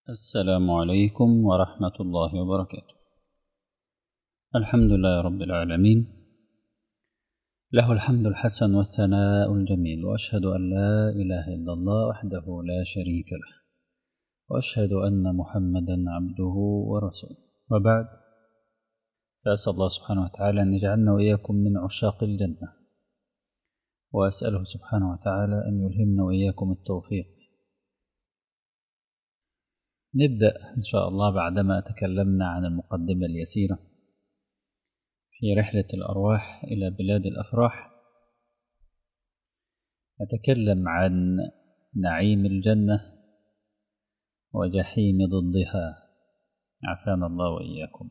السلام عليكم ورحمة الله وبركاته الحمد لله رب العالمين له الحمد الحسن والثناء الجميل وأشهد أن لا إله إلا الله وحده لا شريك له وأشهد أن محمدا عبده ورسوله وبعد فأسأل الله سبحانه وتعالى أن يجعلنا وإياكم من عشاق الجنة وأسأله سبحانه وتعالى أن يلهمنا وإياكم التوفيق نبدأ إن شاء الله بعدما تكلمنا عن المقدمة اليسيرة في رحلة الأرواح إلى بلاد الأفراح نتكلم عن نعيم الجنة وجحيم ضدها عافانا الله وإياكم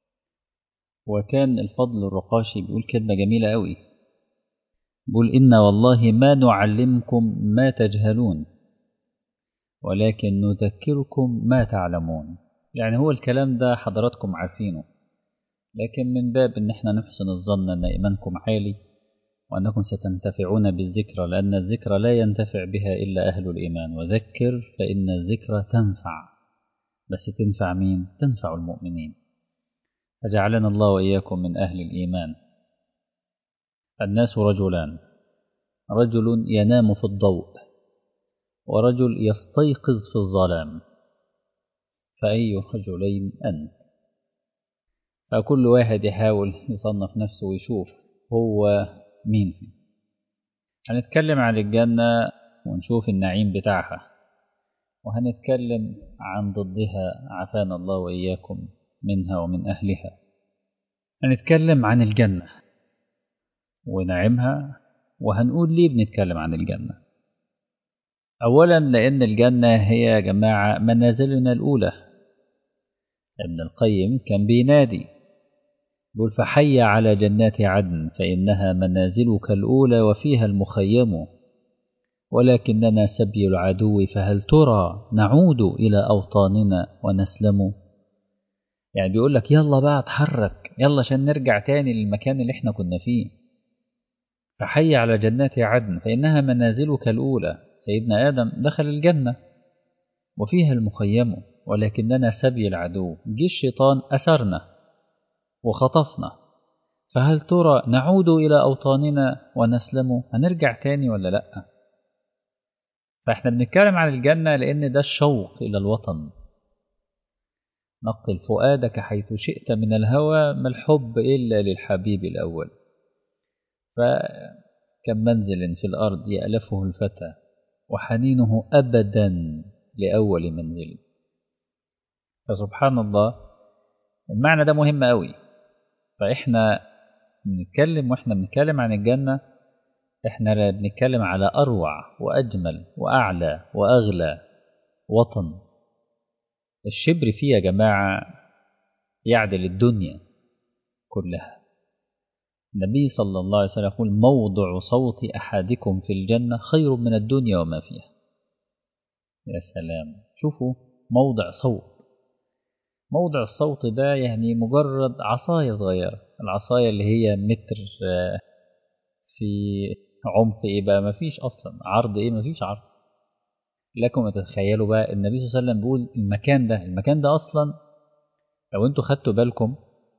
وكان الفضل الرقاشي بيقول كلمة جميلة أوي بيقول إن والله ما نعلمكم ما تجهلون ولكن نذكركم ما تعلمون يعني هو الكلام ده حضراتكم عارفينه لكن من باب ان احنا نحسن الظن ان ايمانكم عالي وانكم ستنتفعون بالذكرى لان الذكرى لا ينتفع بها الا اهل الايمان وذكر فان الذكرى تنفع بس تنفع مين تنفع المؤمنين فجعلنا الله واياكم من اهل الايمان الناس رجلان رجل ينام في الضوء ورجل يستيقظ في الظلام فأي رجلين أنت فكل واحد يحاول يصنف نفسه ويشوف هو مين فيه هنتكلم عن الجنة ونشوف النعيم بتاعها وهنتكلم عن ضدها عافانا الله وإياكم منها ومن أهلها هنتكلم عن الجنة ونعيمها وهنقول ليه بنتكلم عن الجنة أولا لأن الجنة هي يا جماعة منازلنا الأولى ابن القيم كان بينادي يقول فحي على جنات عدن فإنها منازلك الأولى وفيها المخيم ولكننا سبي العدو فهل ترى نعود إلى أوطاننا ونسلم يعني بيقول لك يلا بقى اتحرك يلا عشان نرجع تاني للمكان اللي احنا كنا فيه فحي على جنات عدن فإنها منازلك الأولى سيدنا آدم دخل الجنة وفيها المخيم ولكننا سبي العدو جه الشيطان أسرنا وخطفنا فهل ترى نعود إلى أوطاننا ونسلم هنرجع تاني ولا لأ فإحنا بنتكلم عن الجنة لأن ده الشوق إلى الوطن نقل فؤادك حيث شئت من الهوى ما الحب إلا للحبيب الأول فكم منزل في الأرض يألفه الفتى وحنينه أبدا لأول منزل فسبحان الله المعنى ده مهم قوي فإحنا بنتكلم وإحنا بنتكلم عن الجنة إحنا بنتكلم على أروع وأجمل وأعلى وأغلى وطن الشبر فيه يا جماعة يعدل الدنيا كلها النبي صلى الله عليه وسلم يقول موضع صوت أحدكم في الجنة خير من الدنيا وما فيها يا سلام شوفوا موضع صوت موضع الصوت ده يعني مجرد عصاية صغيرة العصاية اللي هي متر في عمق ايه بقى مفيش اصلا عرض ايه مفيش عرض لكم تتخيلوا بقى النبي صلى الله عليه وسلم بيقول المكان ده المكان ده اصلا لو انتوا خدتوا بالكم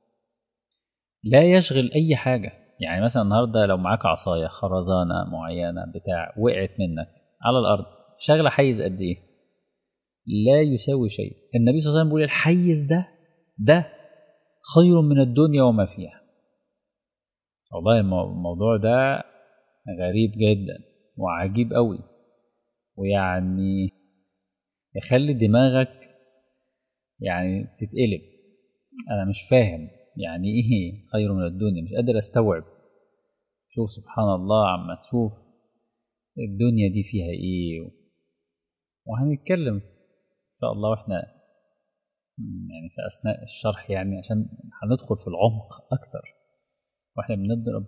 لا يشغل أي حاجة يعني مثلا النهاردة لو معاك عصاية خرزانة معينة بتاع وقعت منك على الأرض شغلة حيز قد إيه لا يساوي شيء النبي صلى الله عليه وسلم بيقول الحيز ده ده خير من الدنيا وما فيها والله الموضوع ده غريب جدا وعجيب قوي ويعني يخلي دماغك يعني تتقلب أنا مش فاهم يعني ايه خير من الدنيا مش قادر استوعب شوف سبحان الله عما تشوف الدنيا دي فيها ايه وهنتكلم ان شاء الله واحنا يعني في اثناء الشرح يعني عشان هندخل في العمق اكتر واحنا بنضرب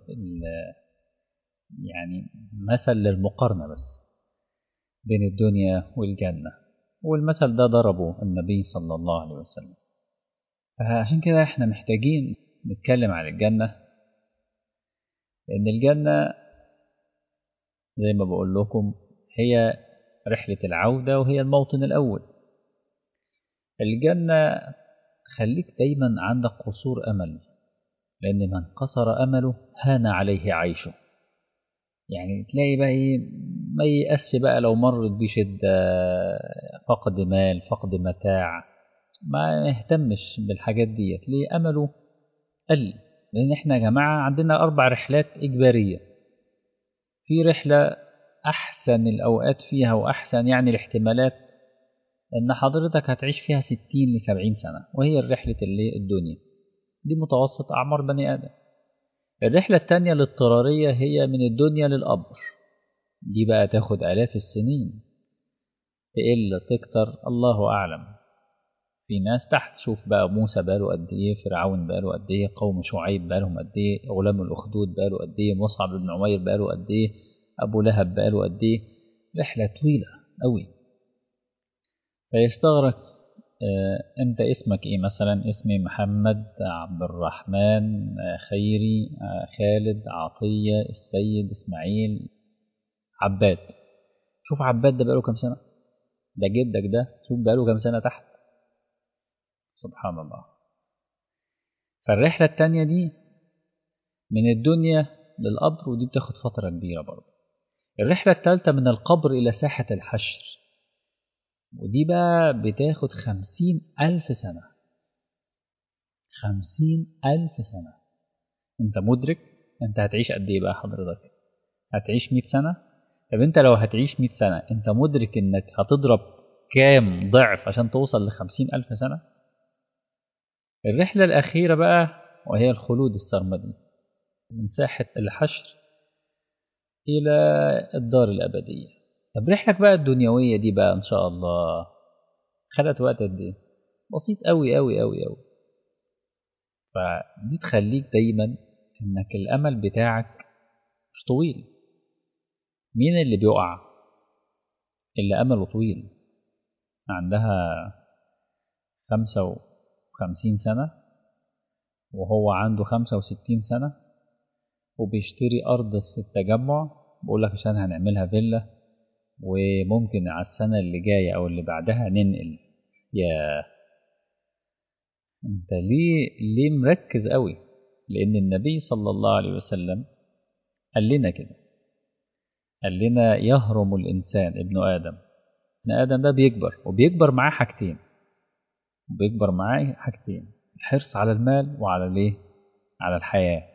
يعني مثل للمقارنة بس بين الدنيا والجنة والمثل ده ضربه النبي صلى الله عليه وسلم فعشان كده احنا محتاجين نتكلم عن الجنة لأن الجنة زي ما بقول لكم هي رحلة العودة وهي الموطن الأول الجنة خليك دايما عندك قصور أمل لأن من قصر أمله هان عليه عيشه يعني تلاقي بقى إيه ما ييأسش بقى لو مرت بيه شدة فقد مال فقد متاع ما يهتمش بالحاجات دي تلاقي أمله قل لأن إحنا يا جماعة عندنا أربع رحلات إجبارية في رحلة أحسن الأوقات فيها وأحسن يعني الاحتمالات إن حضرتك هتعيش فيها ستين لسبعين سنة وهي الرحلة اللي الدنيا دي متوسط أعمار بني آدم الرحلة التانية الاضطرارية هي من الدنيا للقبر دي بقى تاخد آلاف السنين تقل تكتر الله أعلم في ناس تحت شوف بقى موسى بقاله قد ايه فرعون بقاله قد ايه قوم شعيب بقالهم قد ايه غلام الاخدود بقاله قد ايه مصعب بن عمير بقاله قد ايه ابو لهب بقاله قد ايه رحله طويله قوي فيستغرق آه انت اسمك ايه مثلا اسمي محمد عبد الرحمن آه خيري آه خالد عطيه السيد اسماعيل عباد شوف عباد ده بقاله كام سنه ده جدك ده شوف بقاله كام سنه تحت سبحان الله فالرحلة التانية دي من الدنيا للقبر ودي بتاخد فترة كبيرة برضه الرحلة التالتة من القبر إلى ساحة الحشر ودي بقى بتاخد خمسين ألف سنة خمسين ألف سنة أنت مدرك أنت هتعيش قد إيه بقى حضرتك هتعيش مئة سنة طب أنت لو هتعيش مئة سنة أنت مدرك إنك هتضرب كام ضعف عشان توصل لخمسين ألف سنة الرحلة الأخيرة بقى وهي الخلود السرمدي من ساحة الحشر إلى الدار الأبدية طب رحلك بقى الدنيوية دي بقى إن شاء الله خدت وقت قد إيه؟ بسيط أوي أوي أوي أوي فدي تخليك دايما إنك الأمل بتاعك مش طويل مين اللي بيقع؟ اللي أمله طويل عندها خمسة وخمسين سنة وهو عنده خمسة وستين سنة وبيشتري أرض في التجمع بقول لك عشان هنعملها فيلا وممكن على السنة اللي جاية أو اللي بعدها ننقل يا أنت ليه ليه مركز قوي لأن النبي صلى الله عليه وسلم قال لنا كده قال لنا يهرم الإنسان ابن آدم ابن آدم ده بيكبر وبيكبر معاه حاجتين بيكبر معاه حاجتين الحرص على المال وعلى الايه على الحياة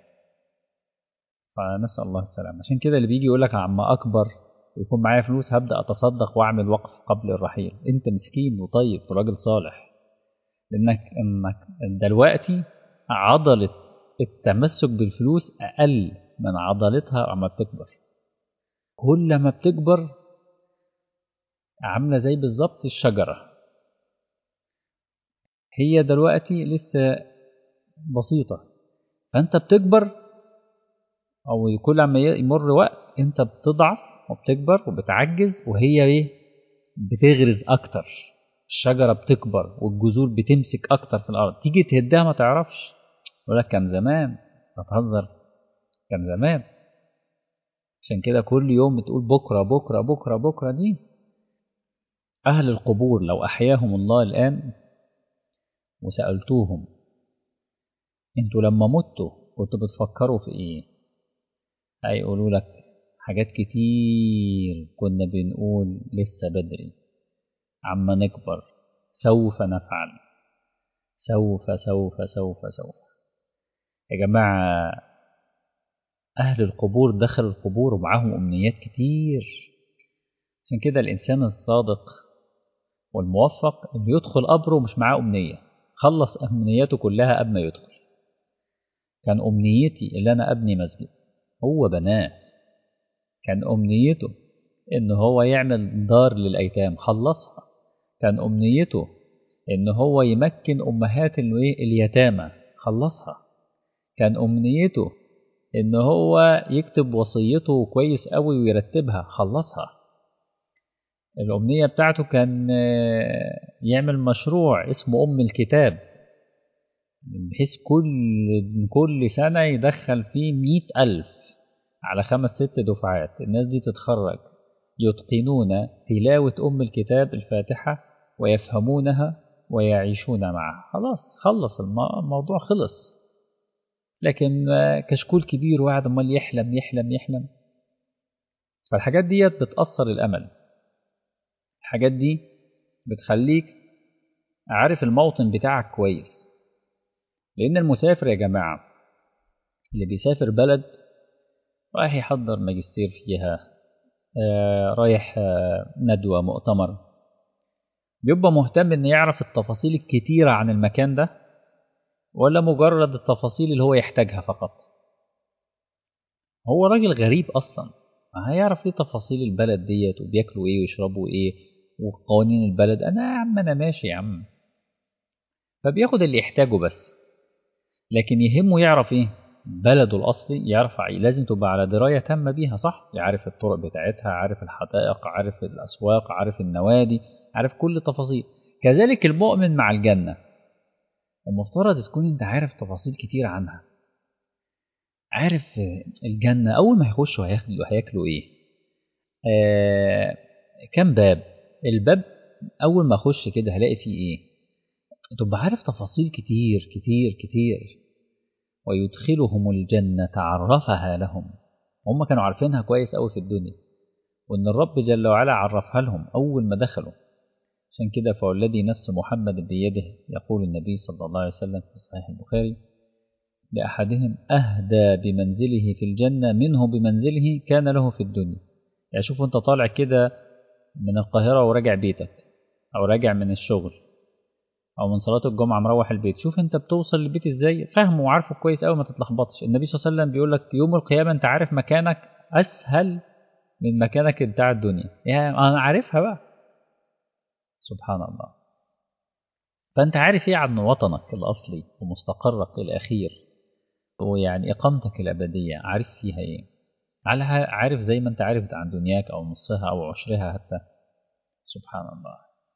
فنسأل الله السلامة عشان كده اللي بيجي يقول لك عما أكبر ويكون معايا فلوس هبدأ أتصدق وأعمل وقف قبل الرحيل أنت مسكين وطيب وراجل صالح لأنك إنك دلوقتي عضلة التمسك بالفلوس أقل من عضلتها عما بتكبر كل ما بتكبر عاملة زي بالظبط الشجرة هي دلوقتي لسه بسيطة فأنت بتكبر أو كل ما يمر وقت أنت بتضعف وبتكبر وبتعجز وهي إيه بتغرز أكتر الشجرة بتكبر والجذور بتمسك أكتر في الأرض تيجي تهدها ما تعرفش يقول لك كان زمان بتهزر كان زمان عشان كده كل يوم بتقول بكرة بكرة بكرة بكرة دي أهل القبور لو أحياهم الله الآن وسألتوهم انتوا لما متوا كنتوا بتفكروا في ايه هيقولوا لك حاجات كتير كنا بنقول لسه بدري عما نكبر سوف نفعل سوف سوف سوف سوف يا جماعة أهل القبور دخلوا القبور ومعاهم أمنيات كتير عشان كده الإنسان الصادق والموفق إنه يدخل قبره ومش معاه أمنية خلص أمنياته كلها قبل ما يدخل كان أمنيتي اللي أنا أبني مسجد هو بناه كان أمنيته إن هو يعمل دار للأيتام خلصها كان أمنيته إن هو يمكن أمهات اليتامى خلصها كان أمنيته إن هو يكتب وصيته كويس قوي ويرتبها خلصها الأمنية بتاعته كان يعمل مشروع اسمه أم الكتاب بحيث كل كل سنة يدخل فيه مئة ألف على خمس ست دفعات الناس دي تتخرج يتقنون تلاوة أم الكتاب الفاتحة ويفهمونها ويعيشون معه خلاص خلص الموضوع خلص لكن كشكول كبير وقاعد امال يحلم يحلم يحلم فالحاجات ديت بتأثر الأمل الحاجات دي بتخليك عارف الموطن بتاعك كويس لأن المسافر يا جماعة اللي بيسافر بلد رايح يحضر ماجستير فيها آه رايح آه ندوة مؤتمر بيبقى مهتم إن يعرف التفاصيل الكتيرة عن المكان ده ولا مجرد التفاصيل اللي هو يحتاجها فقط هو راجل غريب أصلا هيعرف ايه تفاصيل البلد ديت وبياكلوا ايه ويشربوا ايه وقوانين البلد انا يا عم انا ماشي يا عم فبياخد اللي يحتاجه بس لكن يهمه يعرف ايه بلده الاصلي يعرف لازم تبقى على درايه تامه بيها صح يعرف الطرق بتاعتها عارف الحدائق عارف الاسواق عارف النوادي عارف كل التفاصيل كذلك المؤمن مع الجنه المفترض تكون انت عارف تفاصيل كتير عنها عارف الجنة أول ما هيخشوا هياكلوا هياكلوا إيه؟ آه كم باب؟ الباب أول ما أخش كده هلاقي فيه إيه؟ تبقى عارف تفاصيل كتير كتير كتير ويدخلهم الجنة عرفها لهم هم كانوا عارفينها كويس أوي في الدنيا وإن الرب جل وعلا عرفها لهم أول ما دخلوا عشان كده فوالذي نفس محمد بيده يقول النبي صلى الله عليه وسلم في صحيح البخاري لأحدهم أهدى بمنزله في الجنة منه بمنزله كان له في الدنيا يعني شوف أنت طالع كده من القاهرة وراجع بيتك أو راجع من الشغل أو من صلاة الجمعة مروح البيت شوف أنت بتوصل للبيت إزاي فاهمه وعارفه كويس أوي ما تتلخبطش النبي صلى الله عليه وسلم بيقول لك يوم القيامة أنت عارف مكانك أسهل من مكانك بتاع الدنيا يعني أنا عارفها بقى سبحان الله فأنت عارف إيه عن وطنك الأصلي ومستقرك الأخير ويعني إقامتك الأبدية عارف فيها إيه على عارف زي ما أنت عارف عن دنياك أو نصها أو عشرها حتى سبحان الله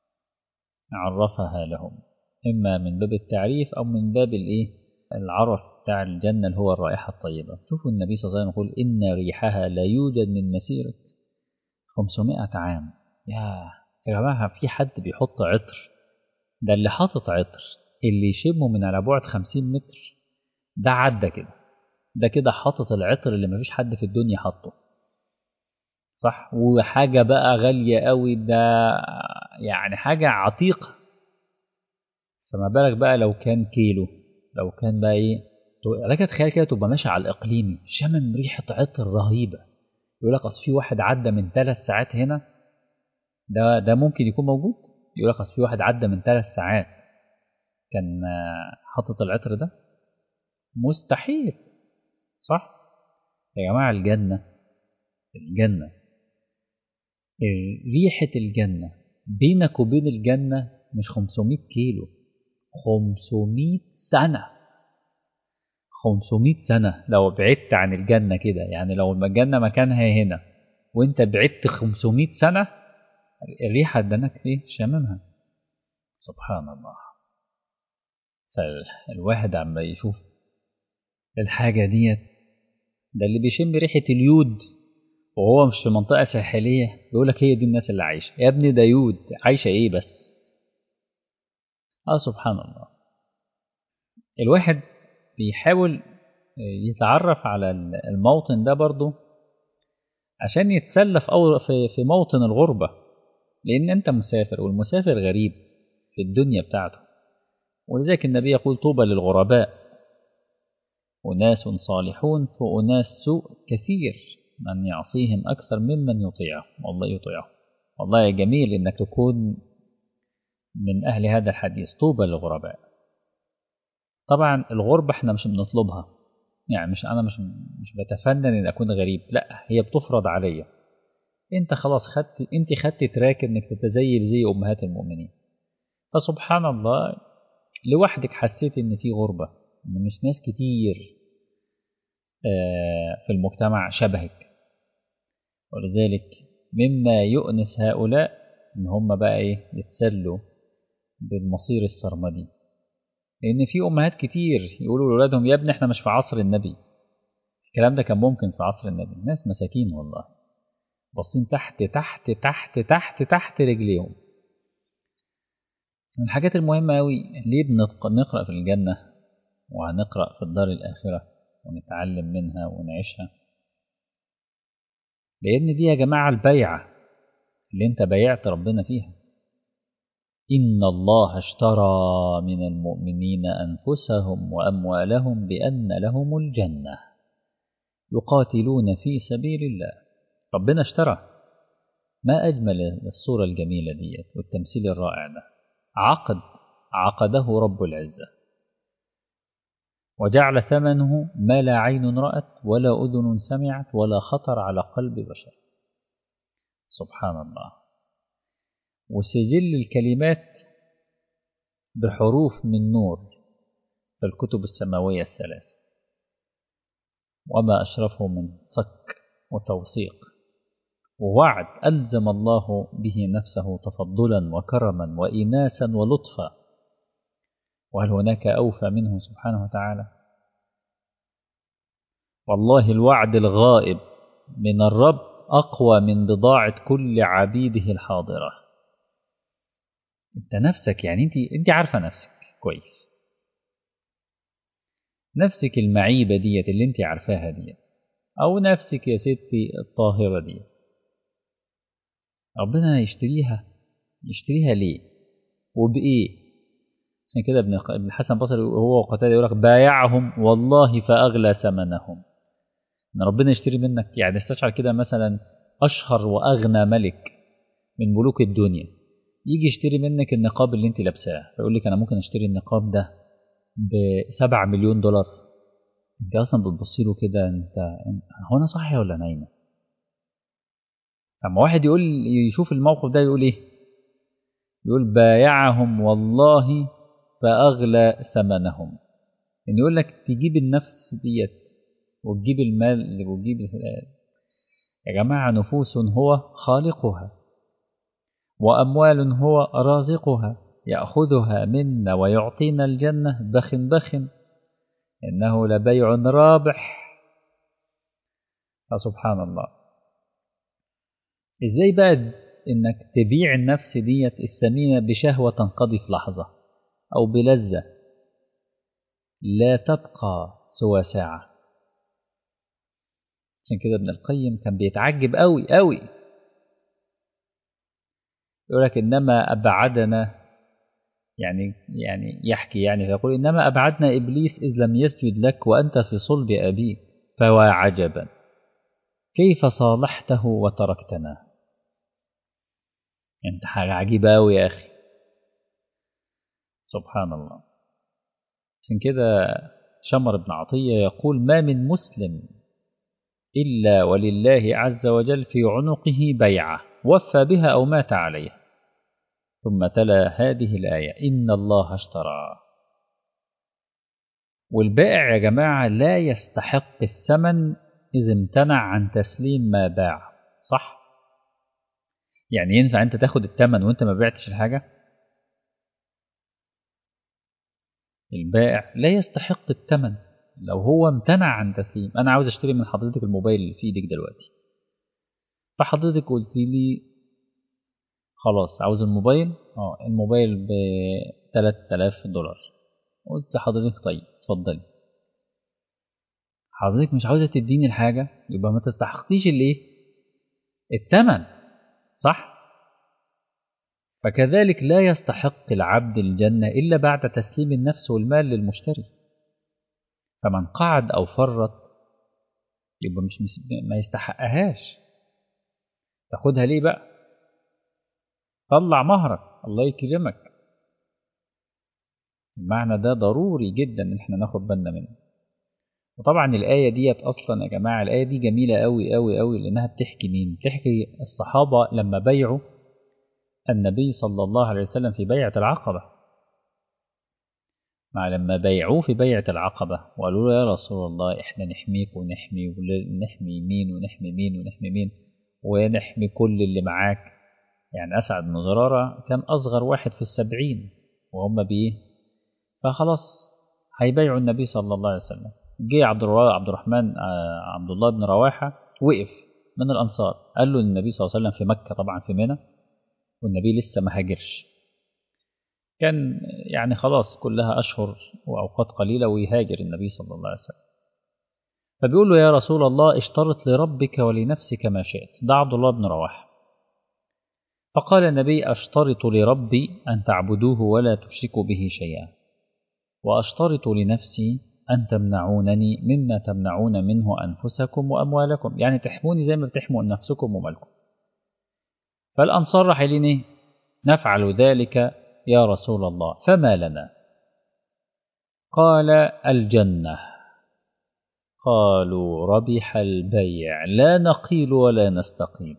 عرفها لهم إما من باب التعريف أو من باب الإيه العرف بتاع الجنة اللي هو الرائحة الطيبة شوفوا النبي صلى الله عليه وسلم يقول إن ريحها لا يوجد من مسيرة 500 عام يا يا جماعة في حد بيحط عطر ده اللي حاطط عطر اللي يشمه من على بعد 50 متر ده عدى كده ده كده حاطط العطر اللي مفيش حد في الدنيا حاطه صح وحاجة بقى غالية قوي ده يعني حاجة عتيقة فما بالك بقى لو كان كيلو لو كان بقى ايه لك تخيل كده تبقى ماشي على الاقليمي شامم ريحة عطر رهيبة يقول لك اصل في واحد عدى من ثلاث ساعات هنا ده ده ممكن يكون موجود يقول لك اصل في واحد عدى من ثلاث ساعات كان حاطط العطر ده مستحيل صح يا جماعة الجنة الجنة ريحة الجنة بينك وبين الجنة مش 500 كيلو 500 سنة 500 سنة لو بعدت عن الجنة كده يعني لو الجنة مكانها هنا وانت بعدت 500 سنة الريحة دنك ايه شاممها سبحان الله فالواحد عم يشوف الحاجة ديت ده اللي بيشم ريحة اليود وهو مش في منطقة ساحلية يقول لك هي دي الناس اللي عايشة يا ابني ده يود عايشة ايه بس اه سبحان الله الواحد بيحاول يتعرف على الموطن ده برضه عشان يتسلى في في موطن الغربة لأن أنت مسافر والمسافر غريب في الدنيا بتاعته ولذلك النبي يقول طوبى للغرباء أناس صالحون وأناس سوء كثير من يعصيهم أكثر ممن يطيعه والله يطيعه والله جميل إنك تكون من أهل هذا الحديث طوبى للغرباء طبعا الغربة احنا مش بنطلبها يعني مش أنا مش مش بتفنن إن أكون غريب لا هي بتفرض عليا أنت خلاص خدت أنت خدت تراك إنك تتزيب زي أمهات المؤمنين فسبحان الله لوحدك حسيت إن في غربة إن مش ناس كتير في المجتمع شبهك ولذلك مما يؤنس هؤلاء إن هم بقى إيه يتسلوا بالمصير السرمدي لأن في أمهات كتير يقولوا لأولادهم يا ابني إحنا مش في عصر النبي الكلام ده كان ممكن في عصر النبي ناس مساكين والله باصين تحت تحت تحت تحت تحت رجليهم من الحاجات المهمة أوي ليه بنقرأ في الجنة وهنقرأ في الدار الآخرة ونتعلم منها ونعيشها لأن دي يا جماعة البيعة اللي أنت بيعت ربنا فيها إن الله اشترى من المؤمنين أنفسهم وأموالهم بأن لهم الجنة يقاتلون في سبيل الله ربنا اشترى ما أجمل الصورة الجميلة دي والتمثيل الرائع ده عقد عقده رب العزة وجعل ثمنه ما لا عين رأت ولا أذن سمعت ولا خطر على قلب بشر سبحان الله وسجل الكلمات بحروف من نور في الكتب السماوية الثلاثة وما أشرفه من صك وتوثيق ووعد ألزم الله به نفسه تفضلا وكرما وإناسا ولطفا وهل هناك أوفى منه سبحانه وتعالى والله الوعد الغائب من الرب أقوى من بضاعة كل عبيده الحاضرة أنت نفسك يعني أنت, أنت عارفة نفسك كويس نفسك المعيبة ديت اللي أنت عارفاها ديت أو نفسك يا ستي الطاهرة ديت ربنا يشتريها يشتريها ليه وبإيه عشان كده ابن ابن الحسن البصري هو وقتاده يقول لك بايعهم والله فأغلى ثمنهم ان ربنا يشتري منك يعني استشعر كده مثلا اشهر واغنى ملك من ملوك الدنيا يجي يشتري منك النقاب اللي انت لابساه فيقول لك انا ممكن اشتري النقاب ده ب 7 مليون دولار انت اصلا بتبصي له كده انت هو انا صاحيه ولا نايمه اما واحد يقول يشوف الموقف ده يقول ايه يقول بايعهم والله فاغلى ثمنهم ان يقول لك تجيب النفس ديت وتجيب المال وتجيب يا جماعة نفوس هو خالقها وأموال هو رازقها يأخذها منا ويعطينا الجنة بخ بخ إنه لبيع رابح فسبحان الله إزاي بقى إنك تبيع النفس ديت الثمينة بشهوة تنقضي في لحظة أو بلذة لا تبقى سوى ساعة عشان كده ابن القيم كان بيتعجب قوي قوي يقول لك انما ابعدنا يعني يعني يحكي يعني فيقول انما ابعدنا ابليس اذ لم يسجد لك وانت في صلب ابيك فوا عجبا كيف صالحته وتركتنا انت حاجه عجيبه قوي يا اخي سبحان الله عشان كده شمر بن عطيه يقول ما من مسلم إلا ولله عز وجل في عنقه بيعة وفى بها أو مات عليها ثم تلا هذه الآية إن الله اشترى والبائع يا جماعة لا يستحق الثمن إذا امتنع عن تسليم ما باع صح؟ يعني ينفع أنت تاخد الثمن وأنت ما بعتش الحاجة؟ البائع لا يستحق الثمن لو هو امتنع عن تسليم انا عاوز اشتري من حضرتك الموبايل اللي في ايدك دلوقتي فحضرتك قلت لي خلاص عاوز الموبايل اه الموبايل ب 3000 دولار قلت لحضرتك طيب اتفضلي حضرتك مش عاوزه تديني الحاجه يبقى ما تستحقيش الايه الثمن صح فكذلك لا يستحق العبد الجنه الا بعد تسليم النفس والمال للمشتري فمن قعد أو فرط يبقى مش ما يستحقهاش تاخدها ليه بقى طلع مهرك الله يكرمك المعنى ده ضروري جدا ان احنا ناخد بالنا منه وطبعا الآية ديت أصلا يا جماعة الآية دي جميلة أوي أوي أوي لأنها بتحكي مين؟ بتحكي الصحابة لما بيعوا النبي صلى الله عليه وسلم في بيعة العقبة مع لما بيعوه في بيعة العقبة وقالوا له يا رسول الله احنا نحميك ونحمي ونحمي مين ونحمي مين ونحمي مين ونحمي كل اللي معاك يعني أسعد بن زرارة كان أصغر واحد في السبعين وهم بإيه فخلاص هيبيعوا النبي صلى الله عليه وسلم جه عبد عبد الرحمن عبد الله بن رواحة وقف من الأنصار قال له النبي صلى الله عليه وسلم في مكة طبعا في منى والنبي لسه ما هاجرش كان يعني خلاص كلها أشهر وأوقات قليلة ويهاجر النبي صلى الله عليه وسلم فبيقول له يا رسول الله اشترط لربك ولنفسك ما شئت ده عبد الله بن رواحه فقال النبي أشترط لربي أن تعبدوه ولا تشركوا به شيئا وأشترط لنفسي أن تمنعونني مما تمنعون منه أنفسكم وأموالكم يعني تحموني زي ما بتحموا نفسكم ومالكم فالأنصار راح لي نفعل ذلك يا رسول الله فما لنا قال الجنة قالوا ربح البيع لا نقيل ولا نستقيم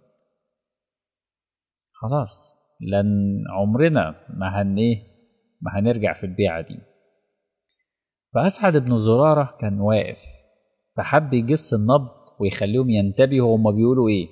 خلاص لن عمرنا ما هن ايه ما هنرجع في البيعة دي فأسعد بن زرارة كان واقف فحب يجس النبض ويخليهم ينتبهوا هما بيقولوا ايه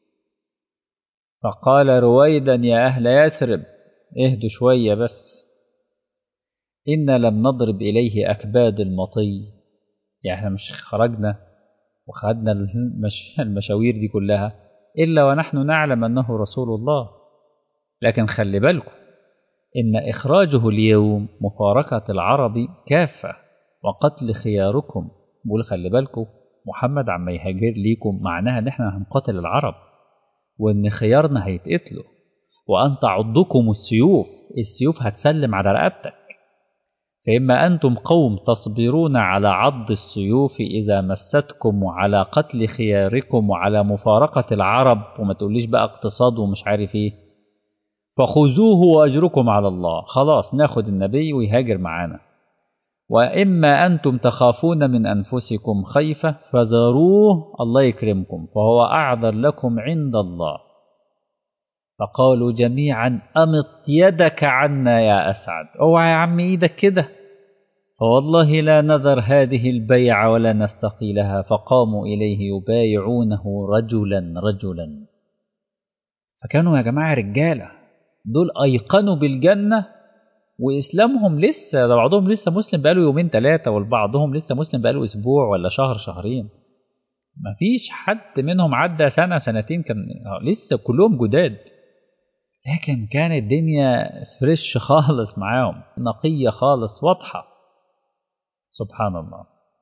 فقال رويدا يا أهل يثرب اهدوا شوية بس إنا لم نضرب إليه أكباد المطي يعني احنا مش خرجنا وخدنا المش... المشاوير دي كلها إلا ونحن نعلم أنه رسول الله لكن خلي بالكم إن إخراجه اليوم مفارقة العرب كافة وقتل خياركم بقول خلي بالكم محمد عما يهاجر ليكم معناها إن إحنا هنقاتل العرب وإن خيارنا هيتقتلوا وأن تعضكم السيوف السيوف هتسلم على رقبتك فإما أنتم قوم تصبرون على عض السيوف إذا مستكم وعلى قتل خياركم وعلى مفارقة العرب وما تقوليش بقى اقتصاد ومش عارف ايه فخذوه وأجركم على الله خلاص ناخد النبي ويهاجر معانا وإما أنتم تخافون من أنفسكم خيفة فذروه الله يكرمكم فهو أعذر لكم عند الله فقالوا جميعا أمط يدك عنا يا أسعد اوعى يا عم إيدك كده فوالله لا نذر هذه البيع ولا نستقي لها فقاموا إليه يبايعونه رجلا رجلا فكانوا يا جماعة رجالة دول أيقنوا بالجنة وإسلامهم لسه ده بعضهم لسه مسلم بقاله يومين ثلاثة والبعضهم لسه مسلم بقاله أسبوع ولا شهر شهرين مفيش حد منهم عدى سنة سنتين كان لسه كلهم جداد لكن كانت الدنيا فريش خالص معاهم نقية خالص واضحة سبحان الله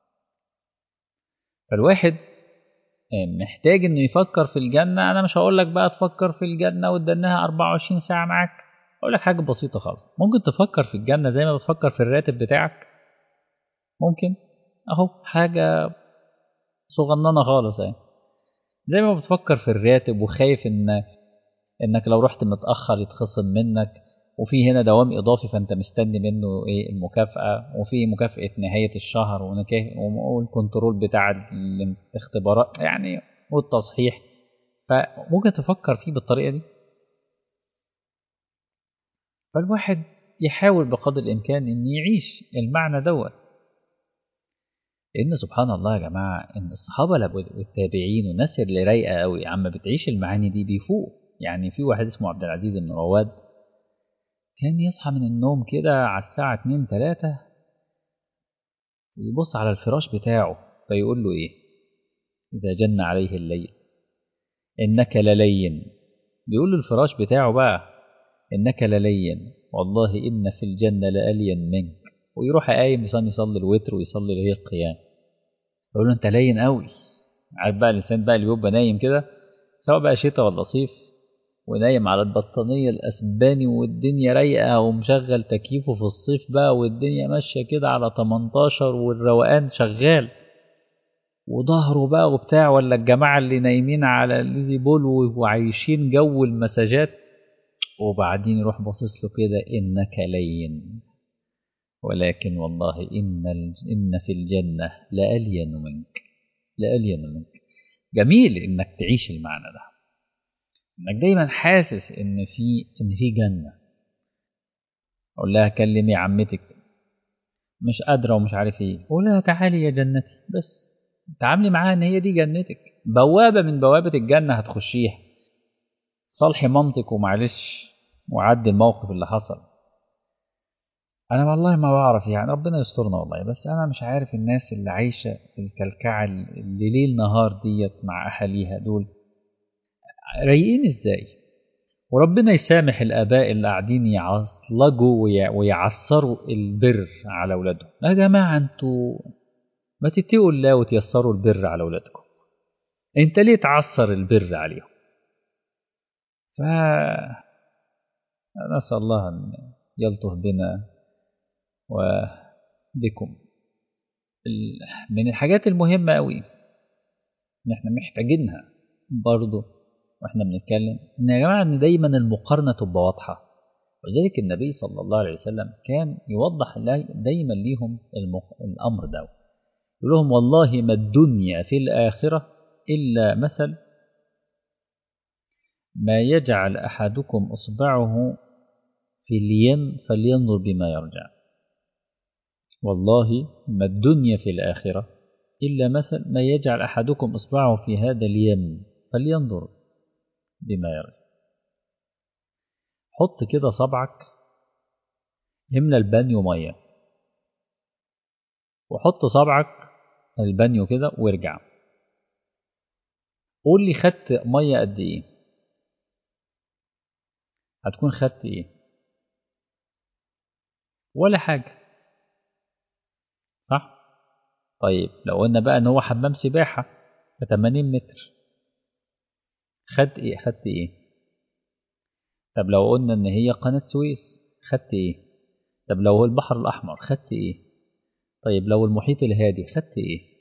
فالواحد محتاج انه يفكر في الجنة انا مش هقول لك بقى تفكر في الجنة وتدنها 24 ساعة معاك اقول لك حاجة بسيطة خالص ممكن تفكر في الجنة زي ما بتفكر في الراتب بتاعك ممكن اهو حاجة صغننة خالص يعني زي ما بتفكر في الراتب وخايف ان انك لو رحت متأخر يتخصم منك وفي هنا دوام اضافي فانت مستني منه ايه المكافاه وفي مكافاه نهايه الشهر والكنترول بتاع الاختبارات يعني والتصحيح فممكن تفكر فيه بالطريقه دي فالواحد يحاول بقدر الامكان ان يعيش المعنى دوت لان سبحان الله يا جماعه ان الصحابه والتابعين والناس اللي رايقه قوي عم بتعيش المعاني دي بيفوق يعني في واحد اسمه عبد العزيز بن رواد كان يصحى من النوم كده على الساعة اتنين تلاتة ويبص على الفراش بتاعه فيقول له إيه إذا جن عليه الليل إنك للين بيقول له الفراش بتاعه بقى إنك للين والله إن في الجنة لألين منك ويروح قايم يصلي يصلي الوتر ويصلي اللي هي القيام يقول له أنت لين قوي عارف بقى الإنسان بقى اللي بيبقى نايم كده سواء بقى شتاء ولا صيف ونايم على البطانية الأسباني والدنيا رايقة ومشغل تكييفه في الصيف بقى والدنيا ماشية كده على 18 والروقان شغال وظهره بقى وبتاع ولا الجماعة اللي نايمين على الليزي بول وعايشين جو المساجات وبعدين يروح باصص له كده إنك لين ولكن والله إن إن في الجنة لألين منك لألين منك جميل إنك تعيش المعنى ده انك دايما حاسس ان في ان في جنه اقول لها كلمي عمتك مش قادره ومش عارف ايه قول لها تعالي يا جنتي بس تعاملي معاها ان هي دي جنتك بوابه من بوابه الجنه هتخشيها صالحي مامتك ومعلش وعدي الموقف اللي حصل انا والله ما بعرف يعني ربنا يسترنا والله بس انا مش عارف الناس اللي عايشه الكلكعه اللي ليل نهار ديت مع اهاليها دول رايقين ازاي وربنا يسامح الآباء اللي قاعدين يعصلجوا ويع- ويعصروا البر على أولادهم يا جماعة أنتوا ما تتقوا الله وتيسروا البر على أولادكم أنت ليه تعصر البر عليهم ف نسأل الله أن يلطف بنا وبكم ال- من الحاجات المهمة أوي إن إحنا محتاجينها برضه واحنا بنتكلم ان يا جماعه ان دايما المقارنه تبقى واضحه ولذلك النبي صلى الله عليه وسلم كان يوضح لي- دايما ليهم المق... الامر ده يقول لهم والله ما الدنيا في الاخره الا مثل ما يجعل احدكم اصبعه في اليم فلينظر بما يرجع والله ما الدنيا في الاخره الا مثل ما يجعل احدكم اصبعه في هذا اليم فلينظر بما يرجع حط كده صبعك املى البانيو ميه وحط صبعك البانيو كده وارجع قول لي خدت ميه قد ايه هتكون خدت ايه ولا حاجه صح طيب لو قلنا بقى ان هو حمام سباحه ب 80 متر خدت ايه خدت ايه طب لو قلنا ان هي قناة سويس خدت ايه طب لو هو البحر الاحمر خدت ايه طيب لو المحيط الهادي خدت ايه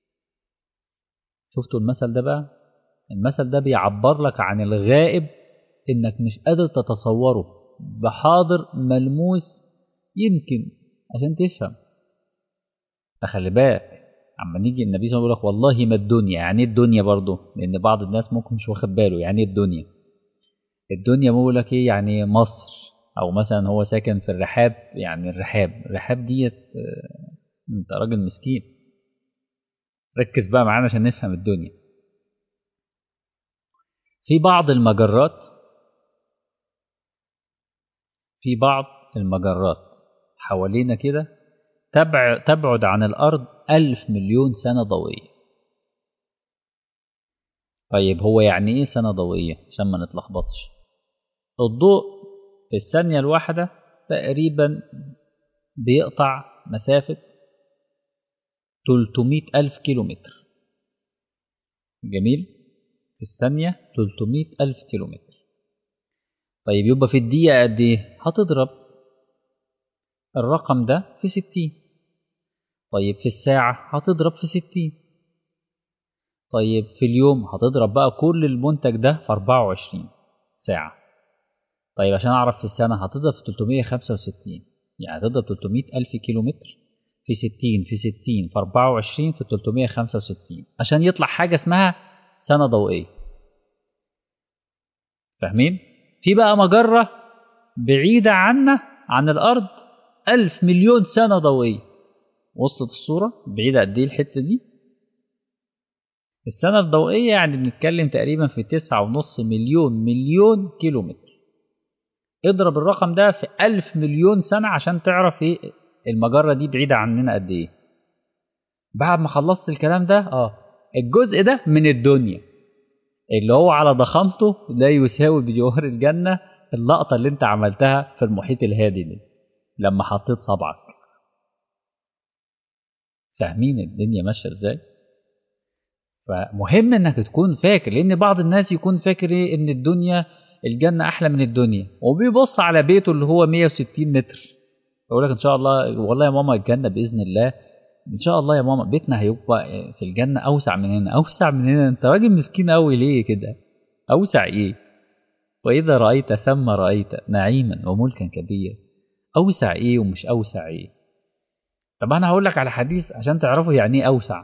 شفتوا المثل ده بقى المثل ده بيعبر لك عن الغائب انك مش قادر تتصوره بحاضر ملموس يمكن عشان تفهم فخلي بالك اما نيجي النبي صلى الله عليه وسلم يقول لك والله ما الدنيا يعني ايه الدنيا برضه لان بعض الناس ممكن مش واخد باله يعني ايه الدنيا الدنيا بيقول لك ايه يعني مصر او مثلا هو ساكن في الرحاب يعني الرحاب الرحاب ديت آه، انت راجل مسكين ركز بقى معانا عشان نفهم الدنيا في بعض المجرات في بعض المجرات حوالينا كده تبع تبعد عن الأرض ألف مليون سنة ضوئية طيب هو يعني إيه سنة ضوئية عشان ما نتلخبطش الضوء في الثانية الواحدة تقريبا بيقطع مسافة 300 ألف كيلو متر جميل في الثانية 300 ألف كيلو متر طيب يبقى في الدقيقة قد إيه هتضرب الرقم ده في 60 طيب في الساعة هتضرب في 60 طيب في اليوم هتضرب بقى كل المنتج ده في 24 ساعة طيب عشان أعرف في السنة هتضرب في 365 يعني هتضرب 300 ألف كيلو متر في 60 في 60 في 24 في 365 عشان يطلع حاجة اسمها سنة ضوئية فاهمين؟ في بقى مجرة بعيدة عنا عن الأرض ألف مليون سنة ضوئية وصلت الصورة بعيدة قد إيه الحتة دي السنة الضوئية يعني بنتكلم تقريبا في تسعة ونص مليون مليون كيلو متر اضرب الرقم ده في ألف مليون سنة عشان تعرف ايه المجرة دي بعيدة عننا قد ايه بعد ما خلصت الكلام ده اه الجزء ده من الدنيا اللي هو على ضخامته لا يساوي بجوهر الجنة اللقطة اللي انت عملتها في المحيط الهادي دي لما حطيت صبعك فاهمين الدنيا ماشية ازاي فمهم انك تكون فاكر لان بعض الناس يكون فاكر ايه ان الدنيا الجنة احلى من الدنيا وبيبص على بيته اللي هو 160 متر يقول لك ان شاء الله والله يا ماما الجنة باذن الله ان شاء الله يا ماما بيتنا هيبقى في الجنة اوسع من هنا اوسع من هنا انت راجل مسكين قوي ليه كده اوسع ايه واذا رايت ثم رايت نعيما وملكا كبيرا اوسع ايه ومش اوسع ايه طب انا هقول لك على حديث عشان تعرفوا يعني ايه اوسع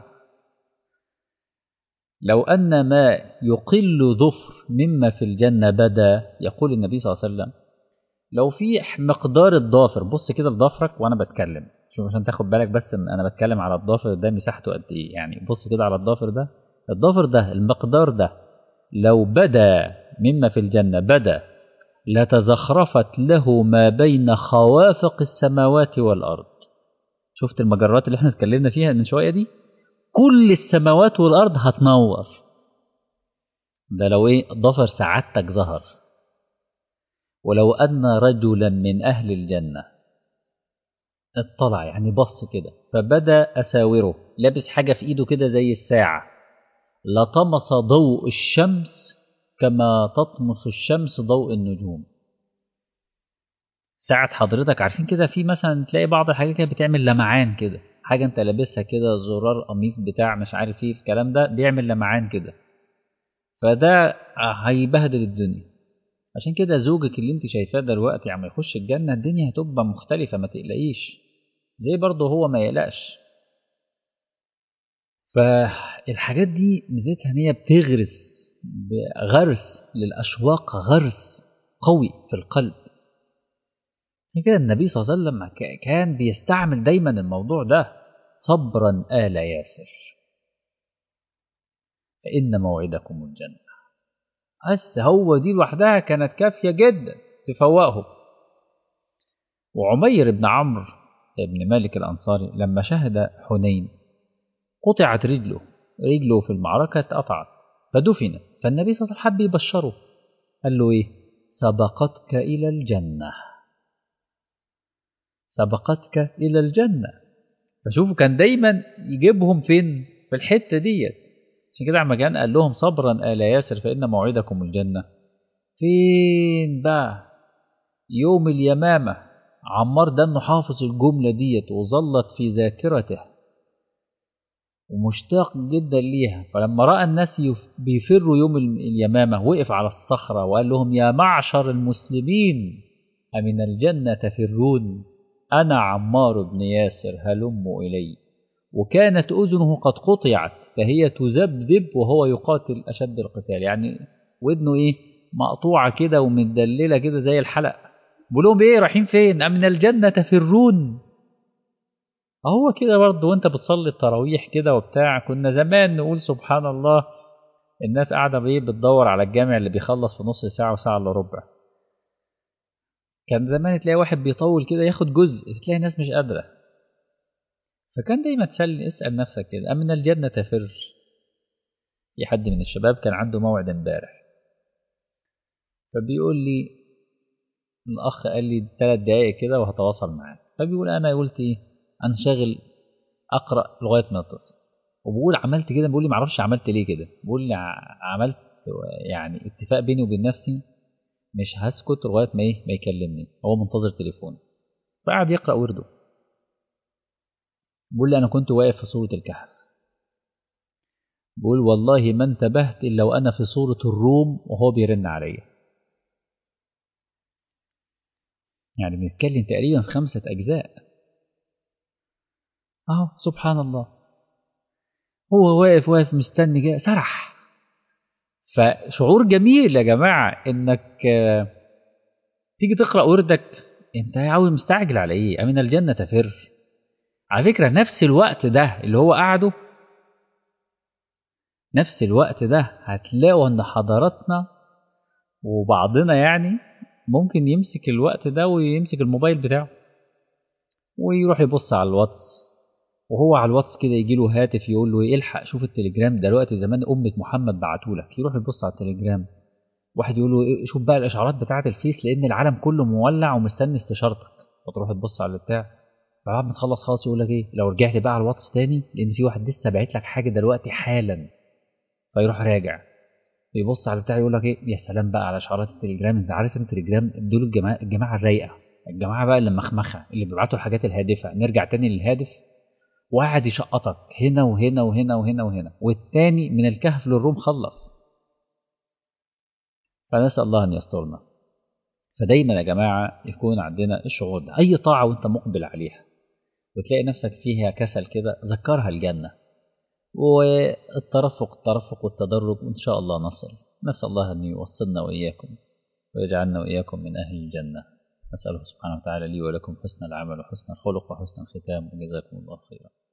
لو ان ما يقل ظفر مما في الجنه بدا يقول النبي صلى الله عليه وسلم لو في مقدار الضافر بص كده لضفرك وانا بتكلم شوف عشان تاخد بالك بس ان انا بتكلم على الضافر ده مساحته قد ايه يعني بص كده على الضافر ده الضافر ده المقدار ده لو بدا مما في الجنه بدا لتزخرفت له ما بين خوافق السماوات والارض شفت المجرات اللي احنا اتكلمنا فيها من شويه دي كل السماوات والارض هتنور ده لو ايه ضفر سعادتك ظهر ولو أن رجلا من أهل الجنة اطلع يعني بص كده فبدا أساوره لابس حاجة في إيده كده زي الساعة لطمس ضوء الشمس كما تطمس الشمس ضوء النجوم ساعة حضرتك عارفين كده في مثلا تلاقي بعض الحاجات كده بتعمل لمعان كده حاجة انت لابسها كده زرار قميص بتاع مش عارف ايه الكلام ده بيعمل لمعان كده فده هيبهدل الدنيا عشان كده زوجك اللي انت شايفاه دلوقتي عم يخش الجنة الدنيا هتبقى مختلفة ما تقلقيش زي برضه هو ما يقلقش فالحاجات دي ميزتها ان هي بتغرس غرس للأشواق غرس قوي في القلب عشان كده النبي صلى الله عليه وسلم كان بيستعمل دايما الموضوع ده صبرا آل ياسر فإن موعدكم الجنة بس هو دي لوحدها كانت كافية جدا تفوقه وعمير بن عمرو بن مالك الأنصاري لما شهد حنين قطعت رجله رجله في المعركة اتقطعت فدفنت فالنبي صلى الله عليه وسلم حب يبشره قال له ايه سبقتك إلى الجنة سبقتك إلى الجنة فشوفوا كان دايما يجيبهم فين في الحتة ديت عشان كده عما كان قال لهم صبرا آل ياسر فإن موعدكم الجنة فين بقى يوم اليمامة عمار ده انه حافظ الجملة ديت وظلت في ذاكرته ومشتاق جدا ليها فلما رأى الناس بيفروا يوم اليمامة وقف على الصخرة وقال لهم يا معشر المسلمين أمن الجنة تفرون أنا عمار بن ياسر هلموا إلي وكانت أذنه قد قطعت فهي تذبذب وهو يقاتل أشد القتال يعني ودنه إيه مقطوعة كده ومدللة كده زي الحلق بقول لهم إيه رايحين فين أمن الجنة تفرون هو كده برضه وانت بتصلي التراويح كده وبتاع كنا زمان نقول سبحان الله الناس قاعدة بإيه بتدور على الجامع اللي بيخلص في نص ساعة وساعة إلا ربع كان زمان تلاقي واحد بيطول كده ياخد جزء تلاقي ناس مش قادرة فكان دايما تسأل اسأل نفسك كده أمن الجنة تفر في حد من الشباب كان عنده موعد امبارح فبيقول لي الأخ قال لي ثلاث دقايق كده وهتواصل معاك فبيقول أنا قلت إيه أنشغل أقرأ لغاية ما أتصل وبقول عملت كده بيقول لي معرفش عملت ليه كده بيقول لي عملت يعني اتفاق بيني وبين نفسي مش هسكت لغايه ما ايه ما يكلمني هو منتظر تليفون فقعد يقرا ورده بيقول لي انا كنت واقف في سوره الكهف بيقول والله ما انتبهت الا وانا في سوره الروم وهو بيرن عليا يعني بنتكلم تقريبا في خمسه اجزاء اهو سبحان الله هو واقف واقف مستني جاي سرح فشعور جميل يا جماعة انك تيجي تقرأ وردك انت عاوز مستعجل على ايه امن الجنة تفر على فكرة نفس الوقت ده اللي هو قعده نفس الوقت ده هتلاقوا ان حضراتنا وبعضنا يعني ممكن يمسك الوقت ده ويمسك الموبايل بتاعه ويروح يبص على الواتس وهو على الواتس كده يجي له هاتف يقول له الحق شوف التليجرام دلوقتي زمان أمة محمد بعتولك يروح يبص على التليجرام واحد يقول له شوف بقى الإشعارات بتاعة الفيس لأن العالم كله مولع ومستني استشارتك فتروح تبص على البتاع بعد ما تخلص خلاص يقول لك ايه لو رجعت بقى على الواتس تاني لأن في واحد لسه باعت لك حاجة دلوقتي حالا فيروح راجع يبص على البتاع يقول لك ايه يا سلام بقى على اشعارات التليجرام انت عارف ان التليجرام دول الجماعه الجماعه الرايقه الجماعه بقى اللي مخمخه اللي بيبعتوا الحاجات الهادفه نرجع تاني للهادف وقعد يشقطك هنا وهنا وهنا وهنا وهنا والتاني من الكهف للروم خلص فنسأل الله أن يسترنا فدايما يا جماعة يكون عندنا الشعور ده أي طاعة وأنت مقبل عليها وتلاقي نفسك فيها كسل كده ذكرها الجنة والترفق الترفق والتدرج وإن شاء الله نصل نسأل الله أن يوصلنا وإياكم ويجعلنا وإياكم من أهل الجنة نسأله سبحانه وتعالى لي ولكم حسن العمل وحسن الخلق وحسن الختام وجزاكم الله خيرا